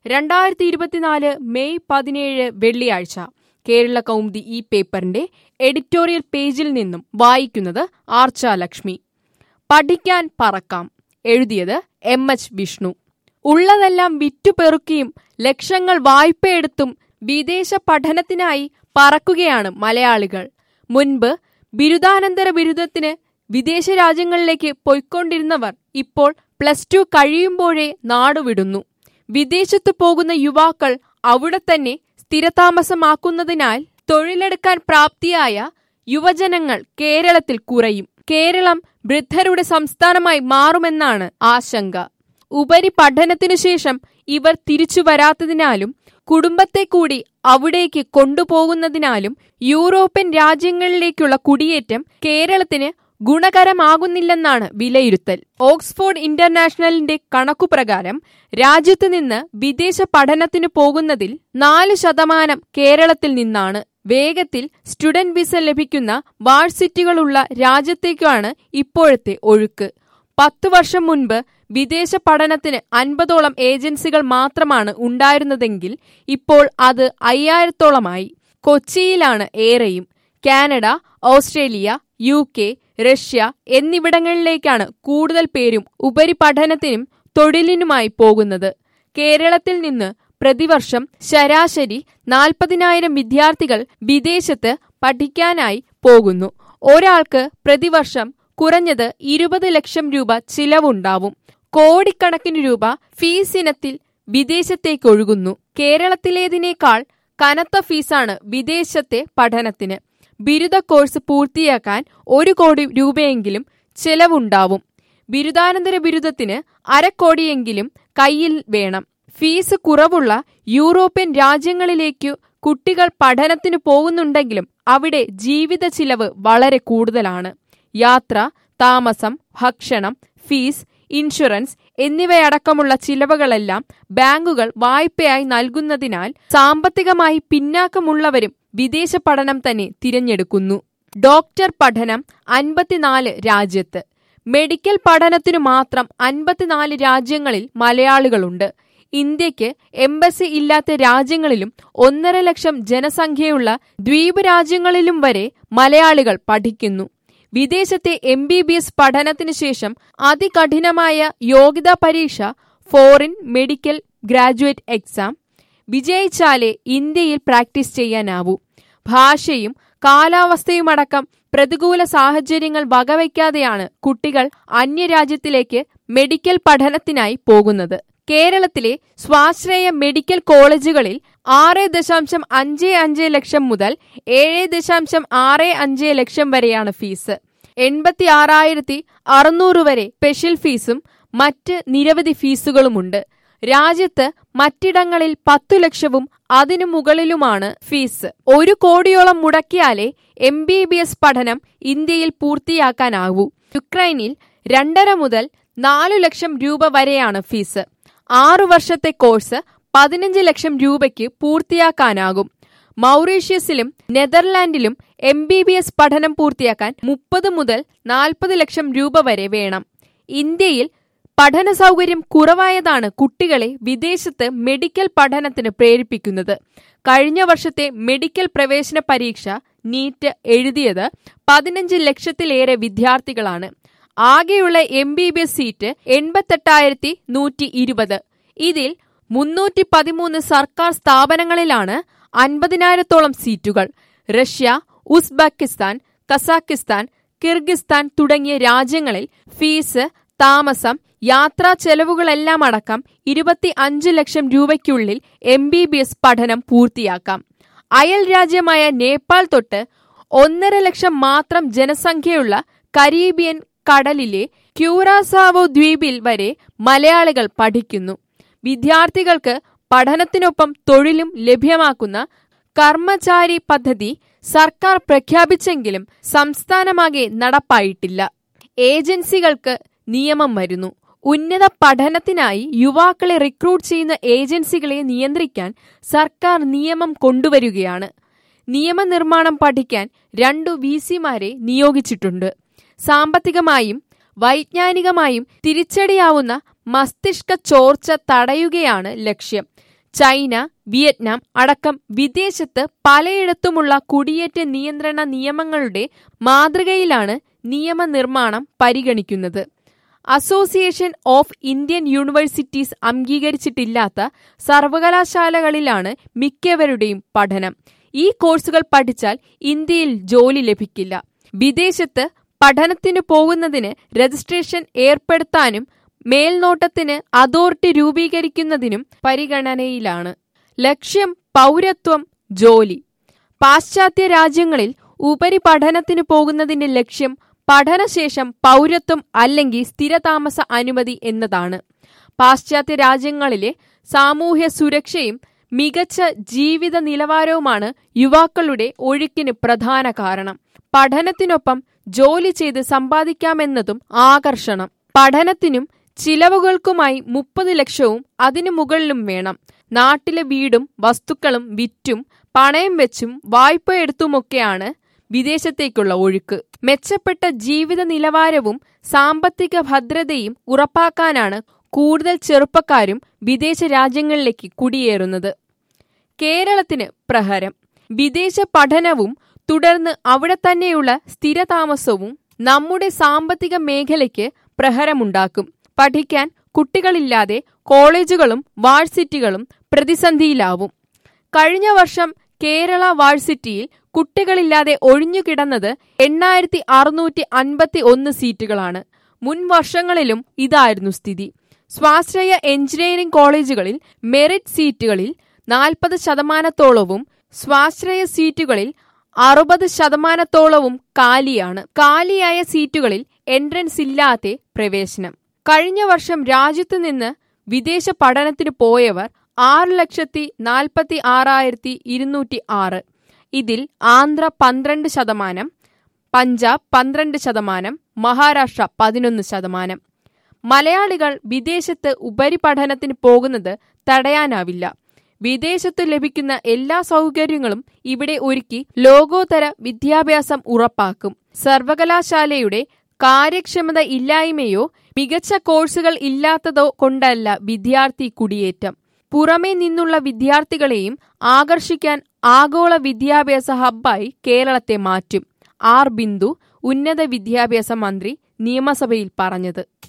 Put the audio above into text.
രണ്ടായിരത്തി ഇരുപത്തിനാല് മെയ് പതിനേഴ് വെള്ളിയാഴ്ച കേരള കൗമുദി ഈ പേപ്പറിന്റെ എഡിറ്റോറിയൽ പേജിൽ നിന്നും വായിക്കുന്നത് ആർച്ച ലക്ഷ്മി പഠിക്കാൻ പറക്കാം എഴുതിയത് എം എച്ച് വിഷ്ണു ഉള്ളതെല്ലാം വിറ്റുപെറുക്കിയും ലക്ഷങ്ങൾ വായ്പയെടുത്തും വിദേശ പഠനത്തിനായി പറക്കുകയാണ് മലയാളികൾ മുൻപ് ബിരുദാനന്തര ബിരുദത്തിന് വിദേശ രാജ്യങ്ങളിലേക്ക് പൊയ്ക്കൊണ്ടിരുന്നവർ ഇപ്പോൾ പ്ലസ് ടു കഴിയുമ്പോഴേ നാടുവിടുന്നു വിദേശത്തു പോകുന്ന യുവാക്കൾ അവിടെ തന്നെ സ്ഥിരതാമസമാക്കുന്നതിനാൽ തൊഴിലെടുക്കാൻ പ്രാപ്തിയായ യുവജനങ്ങൾ കേരളത്തിൽ കുറയും കേരളം വൃദ്ധരുടെ സംസ്ഥാനമായി മാറുമെന്നാണ് ആശങ്ക ഉപരി പഠനത്തിനു ശേഷം ഇവർ തിരിച്ചു വരാത്തതിനാലും കുടുംബത്തെ കൂടി അവിടേക്ക് കൊണ്ടുപോകുന്നതിനാലും യൂറോപ്യൻ രാജ്യങ്ങളിലേക്കുള്ള കുടിയേറ്റം കേരളത്തിന് ഗുണകരമാകുന്നില്ലെന്നാണ് വിലയിരുത്തൽ ഓക്സ്ഫോർഡ് ഇന്റർനാഷണലിന്റെ കണക്കുപ്രകാരം രാജ്യത്ത് നിന്ന് വിദേശ പഠനത്തിന് പോകുന്നതിൽ നാല് ശതമാനം കേരളത്തിൽ നിന്നാണ് വേഗത്തിൽ സ്റ്റുഡന്റ് വിസ ലഭിക്കുന്ന വാഴ്സിറ്റികളുള്ള രാജ്യത്തേക്കാണ് ഇപ്പോഴത്തെ ഒഴുക്ക് പത്തു വർഷം മുൻപ് വിദേശ പഠനത്തിന് അൻപതോളം ഏജൻസികൾ മാത്രമാണ് ഉണ്ടായിരുന്നതെങ്കിൽ ഇപ്പോൾ അത് അയ്യായിരത്തോളമായി കൊച്ചിയിലാണ് ഏറെയും Canada Australia U K Russia എന്നിവിടങ്ങളിലേക്കാണ് കൂടുതൽ പേരും ഉപരിപഠനത്തിനും തൊഴിലിനുമായി പോകുന്നത് കേരളത്തിൽ നിന്ന് പ്രതിവർഷം ശരാശരി നാൽപ്പതിനായിരം വിദ്യാർത്ഥികൾ വിദേശത്ത് പഠിക്കാനായി പോകുന്നു ഒരാൾക്ക് പ്രതിവർഷം കുറഞ്ഞത് ഇരുപത് ലക്ഷം രൂപ ചിലവുണ്ടാവും കോടിക്കണക്കിന് രൂപ ഫീസ് ഇനത്തിൽ വിദേശത്തേക്കൊഴുകുന്നു കേരളത്തിലേതിനേക്കാൾ കനത്ത ഫീസാണ് വിദേശത്തെ പഠനത്തിന് ബിരുദ കോഴ്സ് പൂർത്തിയാക്കാൻ ഒരു കോടി രൂപയെങ്കിലും ചെലവുണ്ടാവും ബിരുദാനന്തര ബിരുദത്തിന് അരക്കോടിയെങ്കിലും കയ്യിൽ വേണം ഫീസ് കുറവുള്ള യൂറോപ്യൻ രാജ്യങ്ങളിലേക്കു കുട്ടികൾ പഠനത്തിന് പോകുന്നുണ്ടെങ്കിലും അവിടെ ജീവിത ചിലവ് വളരെ കൂടുതലാണ് യാത്ര താമസം ഭക്ഷണം ഫീസ് ഇൻഷുറൻസ് എന്നിവയടക്കമുള്ള ചിലവുകളെല്ലാം ബാങ്കുകൾ വായ്പയായി നൽകുന്നതിനാൽ സാമ്പത്തികമായി പിന്നാക്കമുള്ളവരും വിദേശ പഠനം തന്നെ തിരഞ്ഞെടുക്കുന്നു ഡോക്ടർ പഠനം അൻപത്തിനാല് രാജ്യത്ത് മെഡിക്കൽ പഠനത്തിനു മാത്രം അൻപത്തിനാല് രാജ്യങ്ങളിൽ മലയാളികളുണ്ട് ഇന്ത്യക്ക് എംബസി ഇല്ലാത്ത രാജ്യങ്ങളിലും ഒന്നര ലക്ഷം ജനസംഖ്യയുള്ള ദ്വീപ് രാജ്യങ്ങളിലും വരെ മലയാളികൾ പഠിക്കുന്നു വിദേശത്തെ എം ബി ബി എസ് പഠനത്തിനു ശേഷം അതികഠിനമായ യോഗ്യതാ പരീക്ഷ ഫോറിൻ മെഡിക്കൽ ഗ്രാജുവേറ്റ് എക്സാം വിജയിച്ചാലേ ഇന്ത്യയിൽ പ്രാക്ടീസ് ചെയ്യാനാവൂ ഭാഷയും കാലാവസ്ഥയുമടക്കം പ്രതികൂല സാഹചര്യങ്ങൾ വകവയ്ക്കാതെയാണ് കുട്ടികൾ അന്യരാജ്യത്തിലേക്ക് മെഡിക്കൽ പഠനത്തിനായി പോകുന്നത് കേരളത്തിലെ സ്വാശ്രയ മെഡിക്കൽ കോളേജുകളിൽ ആറ് ദശാംശം അഞ്ച് അഞ്ച് ലക്ഷം മുതൽ ഏഴ് ദശാംശം ആറ് അഞ്ച് ലക്ഷം വരെയാണ് ഫീസ് എൺപത്തി ആറായിരത്തി അറുന്നൂറ് വരെ സ്പെഷ്യൽ ഫീസും മറ്റ് നിരവധി ഫീസുകളുമുണ്ട് രാജ്യത്ത് മറ്റിടങ്ങളിൽ പത്തു ലക്ഷവും അതിനു മുകളിലുമാണ് ഫീസ് ഒരു കോടിയോളം മുടക്കിയാലേ എം ബി ബി എസ് പഠനം ഇന്ത്യയിൽ പൂർത്തിയാക്കാനാവൂ യുക്രൈനിൽ രണ്ടര മുതൽ നാലു ലക്ഷം രൂപ വരെയാണ് ഫീസ് ആറു വർഷത്തെ കോഴ്സ് പതിനഞ്ച് ലക്ഷം രൂപയ്ക്ക് പൂർത്തിയാക്കാനാകും മൗറീഷ്യസിലും നെതർലാൻഡിലും എം ബി ബി എസ് പഠനം പൂർത്തിയാക്കാൻ മുപ്പത് മുതൽ നാൽപ്പത് ലക്ഷം രൂപ വരെ വേണം ഇന്ത്യയിൽ പഠന സൗകര്യം കുറവായതാണ് കുട്ടികളെ വിദേശത്ത് മെഡിക്കൽ പഠനത്തിന് പ്രേരിപ്പിക്കുന്നത് കഴിഞ്ഞ വർഷത്തെ മെഡിക്കൽ പ്രവേശന പരീക്ഷ നീറ്റ് എഴുതിയത് പതിനഞ്ച് ലക്ഷത്തിലേറെ വിദ്യാർത്ഥികളാണ് ആകെയുള്ള M B B S seat എൺപത്തെട്ടായിരത്തി നൂറ്റി ഇരുപത് ഇതിൽ മുന്നൂറ്റി പതിമൂന്ന് സർക്കാർ സ്ഥാപനങ്ങളിലാണ് അൻപതിനായിരത്തോളം സീറ്റുകൾ റഷ്യ ഉസ്ബെക്കിസ്ഥാൻ കസാക്കിസ്ഥാൻ കിർഗിസ്ഥാൻ തുടങ്ങിയ രാജ്യങ്ങളിൽ ഫീസ് താമസം യാത്രാ ചെലവുകളെല്ലാം അടക്കം ഇരുപത്തി അഞ്ച് ലക്ഷം രൂപയ്ക്കുള്ളിൽ എം ബി ബി എസ് പഠനം പൂർത്തിയാക്കാം അയൽ രാജ്യമായ നേപ്പാൾ തൊട്ട് ഒന്നര ലക്ഷം മാത്രം ജനസംഖ്യയുള്ള കരീബിയൻ കടലിലെ ക്യൂറാസാവോ ദ്വീപിൽ വരെ മലയാളികൾ പഠിക്കുന്നു വിദ്യാർത്ഥികൾക്ക് പഠനത്തിനൊപ്പം തൊഴിലും ലഭ്യമാക്കുന്ന കർമ്മചാരി പദ്ധതി സർക്കാർ പ്രഖ്യാപിച്ചെങ്കിലും സംസ്ഥാനമാകെ നടപ്പായിട്ടില്ല ഏജൻസികൾക്ക് നിയമം വരുന്നു ഉന്നത പഠനത്തിനായി യുവാക്കളെ റിക്രൂട്ട് ചെയ്യുന്ന ഏജൻസികളെ നിയന്ത്രിക്കാൻ സർക്കാർ നിയമം കൊണ്ടുവരികയാണ് നിയമനിർമ്മാണം പഠിക്കാൻ രണ്ടു വി സിമാരെ നിയോഗിച്ചിട്ടുണ്ട് സാമ്പത്തികമായും വൈജ്ഞാനികമായും തിരിച്ചടിയാവുന്ന മസ്തിഷ്ക ചോർച്ച തടയുകയാണ് ലക്ഷ്യം ചൈന വിയറ്റ്നാം അടക്കം വിദേശത്ത് പലയിടത്തുമുള്ള കുടിയേറ്റ നിയന്ത്രണ നിയമങ്ങളുടെ മാതൃകയിലാണ് നിയമനിർമ്മാണം പരിഗണിക്കുന്നത് അസോസിയേഷൻ ഓഫ് ഇന്ത്യൻ യൂണിവേഴ്സിറ്റീസ് അംഗീകരിച്ചിട്ടില്ലാത്ത സർവകലാശാലകളിലാണ് മിക്കവരുടെയും പഠനം ഈ കോഴ്സുകൾ പഠിച്ചാൽ ഇന്ത്യയിൽ ജോലി ലഭിക്കില്ല വിദേശത്ത് പഠനത്തിനു പോകുന്നതിന് രജിസ്ട്രേഷൻ ഏർപ്പെടുത്താനും മേൽനോട്ടത്തിന് അതോറിറ്റി രൂപീകരിക്കുന്നതിനും പരിഗണനയിലാണ് ലക്ഷ്യം പൗരത്വം ജോലി പാശ്ചാത്യ രാജ്യങ്ങളിൽ ഉപരിപഠനത്തിന് പോകുന്നതിന്റെ ലക്ഷ്യം പഠനശേഷം പൗരത്വം അല്ലെങ്കിൽ സ്ഥിരതാമസ അനുമതി എന്നതാണ് പാശ്ചാത്യ രാജ്യങ്ങളിലെ സാമൂഹ്യ സുരക്ഷയും മികച്ച ജീവിത നിലവാരവുമാണ് യുവാക്കളുടെ ഒഴുക്കിന് പ്രധാന കാരണം പഠനത്തിനൊപ്പം ജോലി ചെയ്ത് സമ്പാദിക്കാമെന്നതും ആകർഷണം പഠനത്തിനും ചിലവുകൾക്കുമായി മുപ്പത് ലക്ഷവും അതിനു മുകളിലും വേണം നാട്ടിലെ വീടും വസ്തുക്കളും വിറ്റും പണയം വെച്ചും വായ്പ എടുത്തുമൊക്കെയാണ് വിദേശത്തേക്കുള്ള ഒഴുക്ക് മെച്ചപ്പെട്ട ജീവിത നിലവാരവും സാമ്പത്തിക ഭദ്രതയും ഉറപ്പാക്കാനാണ് കൂടുതൽ ചെറുപ്പക്കാരും വിദേശ രാജ്യങ്ങളിലേക്ക് കുടിയേറുന്നത് കേരളത്തിന് പ്രഹരം വിദേശ പഠനവും തുടർന്ന് അവിടെ തന്നെയുള്ള സ്ഥിരതാമസവും നമ്മുടെ സാമ്പത്തിക മേഖലയ്ക്ക് പ്രഹരമുണ്ടാക്കും പഠിക്കാൻ കുട്ടികളില്ലാതെ കോളേജുകളും വാഴ്സിറ്റികളും പ്രതിസന്ധിയിലാവും കഴിഞ്ഞ വർഷം കേരള വാഴ്സിറ്റിയിൽ കുട്ടികളില്ലാതെ ഒഴിഞ്ഞുകിടന്നത് എണ്ണായിരത്തി അറുന്നൂറ്റി അൻപത്തി ഒന്ന് സീറ്റുകളാണ് മുൻ വർഷങ്ങളിലും ഇതായിരുന്നു സ്ഥിതി സ്വാശ്രയ എഞ്ചിനീയറിംഗ് കോളേജുകളിൽ മെറിറ്റ് സീറ്റുകളിൽ നാൽപ്പത് ശതമാനത്തോളവും സ്വാശ്രയ സീറ്റുകളിൽ അറുപത് ശതമാനത്തോളവും കാലിയാണ് കാലിയായ സീറ്റുകളിൽ എൻട്രൻസ് ഇല്ലാതെ പ്രവേശനം കഴിഞ്ഞ വർഷം രാജ്യത്തു നിന്ന് വിദേശ പഠനത്തിന് പോയവർ ആറ് ലക്ഷത്തി നാൽപ്പത്തി ആറായിരത്തി ഇരുന്നൂറ്റി ആറ് ഇതിൽ ആന്ധ്ര പന്ത്രണ്ട് ശതമാനം പഞ്ചാബ് പന്ത്രണ്ട് ശതമാനം മഹാരാഷ്ട്ര പതിനൊന്ന് ശതമാനം മലയാളികൾ വിദേശത്ത് ഉപരിപഠനത്തിന് പോകുന്നത് തടയാനാവില്ല വിദേശത്ത് ലഭിക്കുന്ന എല്ലാ സൗകര്യങ്ങളും ഇവിടെ ഒരുക്കി ലോകോത്തര വിദ്യാഭ്യാസം ഉറപ്പാക്കും സർവകലാശാലയുടെ കാര്യക്ഷമത ഇല്ലായ്മയോ മികച്ച കോഴ്സുകൾ ഇല്ലാത്തതോ കൊണ്ടല്ല വിദ്യാർത്ഥി കുടിയേറ്റം പുറമേ നിന്നുള്ള വിദ്യാർത്ഥികളെയും ആകർഷിക്കാൻ ആഗോള വിദ്യാഭ്യാസ ഹബ്ബായി കേരളത്തെ മാറ്റും ആർ ബിന്ദു ഉന്നത വിദ്യാഭ്യാസ മന്ത്രി നിയമസഭയിൽ പറഞ്ഞത്